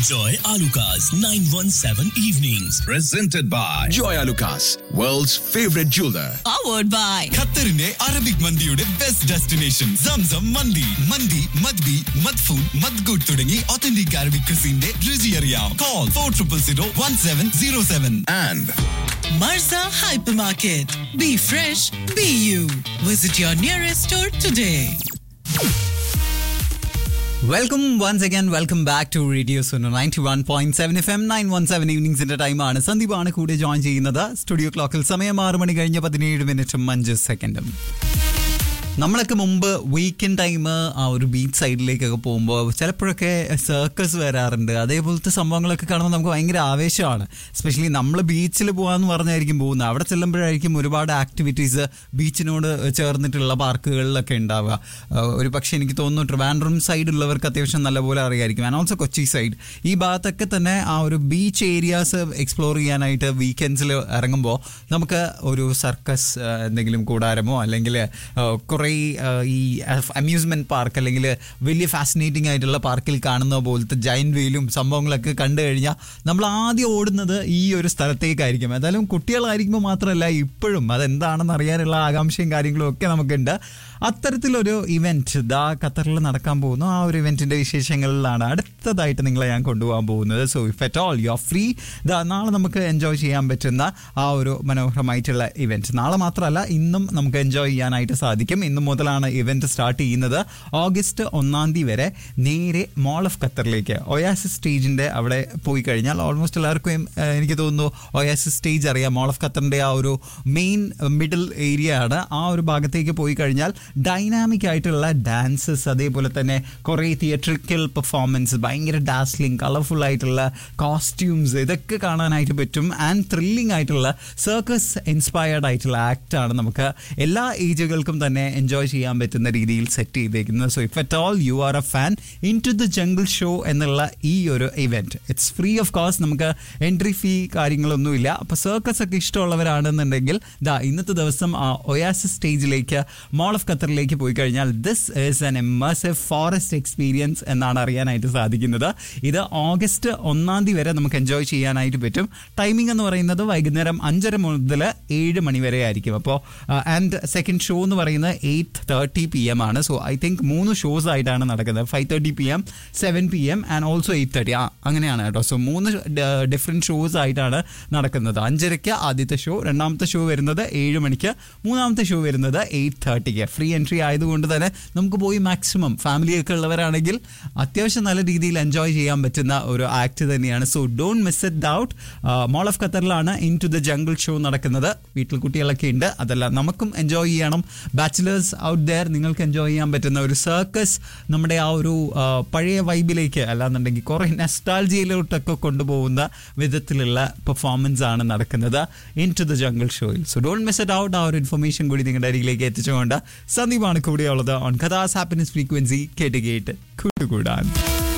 Joy Alukas, 917 Evenings. presented by Joy Alukas, world's favorite jeweler. powered by ഖത്തറിന്റെ Arabic മന്തിയുടെ best destination Zamzam മന്തി മന്തി മദ്ബി മദ്ഫൂൻ മദ്ഗുഡ് തുടങ്ങി ഒത്തന്റിക് അറബിക് ക്രിസിന്റെ രുചി അറിയാം call four triple zero one seven zero seven And Marza Hypermarket. Be fresh, be you. Visit your nearest store today. Welcome once again welcome back to radio Suno ninety one point seven F M nine one seven ഈവനിങ്സിന്റെ ടൈമാണ് സന്ദീപാണ് കൂടെ join ചെയ്യുന്നത് studio ക്ലോക്കിൽ സമയം ആറ് മണി കഴിഞ്ഞ് പതിനേഴ് മിനിറ്റും അഞ്ച് സെക്കൻഡും നമ്മളൊക്കെ മുമ്പ് വീക്കെൻഡ് ടൈം ആ ഒരു ബീച്ച് സൈഡിലേക്കൊക്കെ പോകുമ്പോൾ ചിലപ്പോഴൊക്കെ സർക്കസ് വരാറുണ്ട് അതേപോലത്തെ സംഭവങ്ങളൊക്കെ കാണുമ്പോൾ നമുക്ക് ഭയങ്കര ആവേശമാണ് എസ്പെഷ്യലി നമ്മൾ ബീച്ചിൽ പോകാമെന്ന് പറഞ്ഞായിരിക്കും പോകുന്നത് അവിടെ ചെല്ലുമ്പോഴായിരിക്കും ഒരുപാട് ആക്ടിവിറ്റീസ് ബീച്ചിനോട് ചേർന്നിട്ടുള്ള പാർക്കുകളിലൊക്കെ ഉണ്ടാവുക ആഹ് ഒരു പക്ഷേ എനിക്ക് തോന്നുന്നു ട്രിവാൻഡ്രം സൈഡുള്ളവർക്ക് അത്യാവശ്യം നല്ലപോലെ അറിയായിരിക്കും ആൻഡ് ഓൾസോ കൊച്ചി സൈഡ് ഈ ഭാഗത്തൊക്കെ തന്നെ ആ ഒരു ബീച്ച് ഏരിയാസ് എക്സ്പ്ലോർ ചെയ്യാനായിട്ട് വീക്കെൻഡ്സിൽ ഇറങ്ങുമ്പോൾ നമുക്ക് ഒരു സർക്കസ് എന്തെങ്കിലും കൂടാരമോ അല്ലെങ്കിൽ കുറേ ഈ അമ്യൂസ്മെന്റ് പാർക്ക് അല്ലെങ്കിൽ വലിയ ഫാസിനേറ്റിംഗ് ആയിട്ടുള്ള പാർക്കിൽ കാണുന്ന പോലത്തെ ജൈൻ വെയിലും സംഭവങ്ങളൊക്കെ കണ്ടു കഴിഞ്ഞാൽ നമ്മൾ ആദ്യം ഓടുന്നത് ഈ ഒരു സ്ഥലത്തേക്കായിരിക്കും ഏതായാലും കുട്ടികളായിരിക്കുമ്പോൾ മാത്രമല്ല ഇപ്പോഴും അതെന്താണെന്ന് അറിയാനുള്ള ആകാംക്ഷയും കാര്യങ്ങളും ഒക്കെ നമുക്കുണ്ട് അത്തരത്തിലൊരു ഇവന്റ് ദാ ഖത്തറിൽ നടക്കാൻ പോകുന്നു ആ ഒരു ഇവന്റിന്റെ വിശേഷങ്ങളിലാണ് അടുത്തതായിട്ട് നിങ്ങളെ ഞാൻ കൊണ്ടുപോകാൻ പോകുന്നത് so if at all you are free ദാ നാളെ നമുക്ക് എൻജോയ് ചെയ്യാൻ പറ്റുന്ന ആ ഒരു മനോഹരമായിട്ടുള്ള ഇവന്റ് നാളെ മാത്രമല്ല ഇന്നും നമുക്ക് എൻജോയ് ചെയ്യാനായിട്ട് സാധിക്കും ഇന്നു മുതലാണ് ഇവന്റ് സ്റ്റാർട്ട് ചെയ്യുന്നത് ഓഗസ്റ്റ് ഒന്നാം തീയതി വരെ നേരെ മോൾ ഓഫ് ഖത്തറിലേക്ക് ഒയാസിസ് സ്റ്റേജിന്റെ അവിടെ പോയി കഴിഞ്ഞാൽ ഓൾമോസ്റ്റ് എല്ലാവർക്കും ഏഹ്, എനിക്ക് തോന്നുന്നു ഒയാസിസ് സ്റ്റേജ് അറിയാം മോൾ ഓഫ് ഖത്തറിന്റെ ആ ഒരു മെയിൻ മിഡിൽ ഏരിയ ആണ് ആ ഒരു ഭാഗത്തേക്ക് പോയി കഴിഞ്ഞാൽ ഡൈനാമിക് ആയിട്ടുള്ള ഡാൻസസ് അതേപോലെ തന്നെ കുറേ തിയേറ്ററിക്കൽ പെർഫോമൻസ് ഭയങ്കര ഡാസ്ലിംഗ് കളർഫുൾ ആയിട്ടുള്ള കോസ്റ്റ്യൂംസ് ഇതൊക്കെ കാണാനായിട്ട് പറ്റും ആൻഡ് ത്രില്ലിംഗ് ആയിട്ടുള്ള സർക്കസ് ഇൻസ്പയർഡ് ആയിട്ടുള്ള ആക്ട് ആണ് നമുക്ക് എല്ലാ ഏജുകൾക്കും തന്നെ എൻജോയ് ചെയ്യാൻ പറ്റുന്ന രീതിയിൽ സെറ്റ് ചെയ്തേക്കുന്നത് so if at all you are a fan into the jungle show എന്നുള്ള ഈ ഒരു event it's free of cost നമുക്ക് എൻട്രി ഫീ കാര്യങ്ങളൊന്നുമില്ല അപ്പോൾ സർക്കസ് ഒക്കെ ഇഷ്ടമുള്ളവരാണെന്നുണ്ടെങ്കിൽ ദാ ഇന്നത്തെ ദിവസം ആ ഒയാസിസ് സ്റ്റേജിലേക്ക് മോൾ ഓഫ് ഖത്തറിലേക്ക് പോയി കഴിഞ്ഞാൽ this is an immersive forest experience എന്നാണ് അറിയാനായിട്ട് സാധിക്കുന്നത് ഇത് ഓഗസ്റ്റ് ഒന്നാം തീയതി വരെ നമുക്ക് എൻജോയ് ചെയ്യാനായിട്ട് പറ്റും ടൈമിംഗ് എന്ന് പറയുന്നത് വൈകുന്നേരം അഞ്ചര മുതൽ ഏഴ് മണി വരെ ആയിരിക്കും അപ്പോൾ ആൻഡ് സെക്കൻഡ് ഷോ എന്ന് പറയുന്നത് എയ്റ്റ് തേർട്ടി പി എം ആണ് സോ ഐ തിങ്ക് മൂന്ന് ഷോസ് ആയിട്ടാണ് നടക്കുന്നത് five thirty P M seven P M and also eight thirty ആ അങ്ങനെയാണ് കേട്ടോ സോ മൂന്ന് ഡിഫറെൻറ്റ് ഷോസ് ആയിട്ടാണ് നടക്കുന്നത് അഞ്ചരയ്ക്ക് ആദ്യത്തെ ഷോ രണ്ടാമത്തെ ഷോ വരുന്നത് ഏഴ് മണിക്ക് മൂന്നാമത്തെ ഷോ വരുന്നത് എയ്റ്റ് തേർട്ടിക്ക് ഫ്രീ എൻട്രി ആയതുകൊണ്ട് തന്നെ നമുക്ക് പോയി മാക്സിമം ഫാമിലിയൊക്കെ ഉള്ളവരാണെങ്കിൽ അത്യാവശ്യം നല്ല രീതിയിൽ എൻജോയ് ചെയ്യാൻ പറ്റുന്ന ഒരു ആക്ട് തന്നെയാണ് so don't miss it out mall of ഖത്തറിലാണ് into the jungle show നടക്കുന്നത് വീട്ടിൽ കുട്ടികളൊക്കെ ഉണ്ട് അതല്ല നമുക്കും എൻജോയ് ചെയ്യണം ബാച്ചിലേഴ്സ് ഔട്ട് ദെയർ നിങ്ങൾക്ക് എൻജോയ് ചെയ്യാൻ പറ്റുന്ന ഒരു സർക്കസ് നമ്മുടെ ആ ഒരു ആ, പഴയ വൈബിലേക്ക് അല്ലാന്നുണ്ടെങ്കിൽ കുറേ നെസ്റ്റാൾജിയിലോട്ടൊക്കെ കൊണ്ടുപോകുന്ന വിധത്തിലുള്ള പെർഫോമൻസ് ആണ് നടക്കുന്നത് ഇൻ ടു ദ ജംഗിൾ ഷോയിൽ so don't miss it out ആ ഒരു ഇൻഫർമേഷൻ കൂടി നിങ്ങളുടെ അരികിലേക്ക് എത്തിച്ചുകൊണ്ട് സന്ദീപാണ് കൂടെയുള്ളത് ഓൺ കഥാസ് ഹാപ്പിനെസ് ഫ്രീക്വൻസി കേട്ട് കേട്ട് കൂട്ടുകൂടാൻ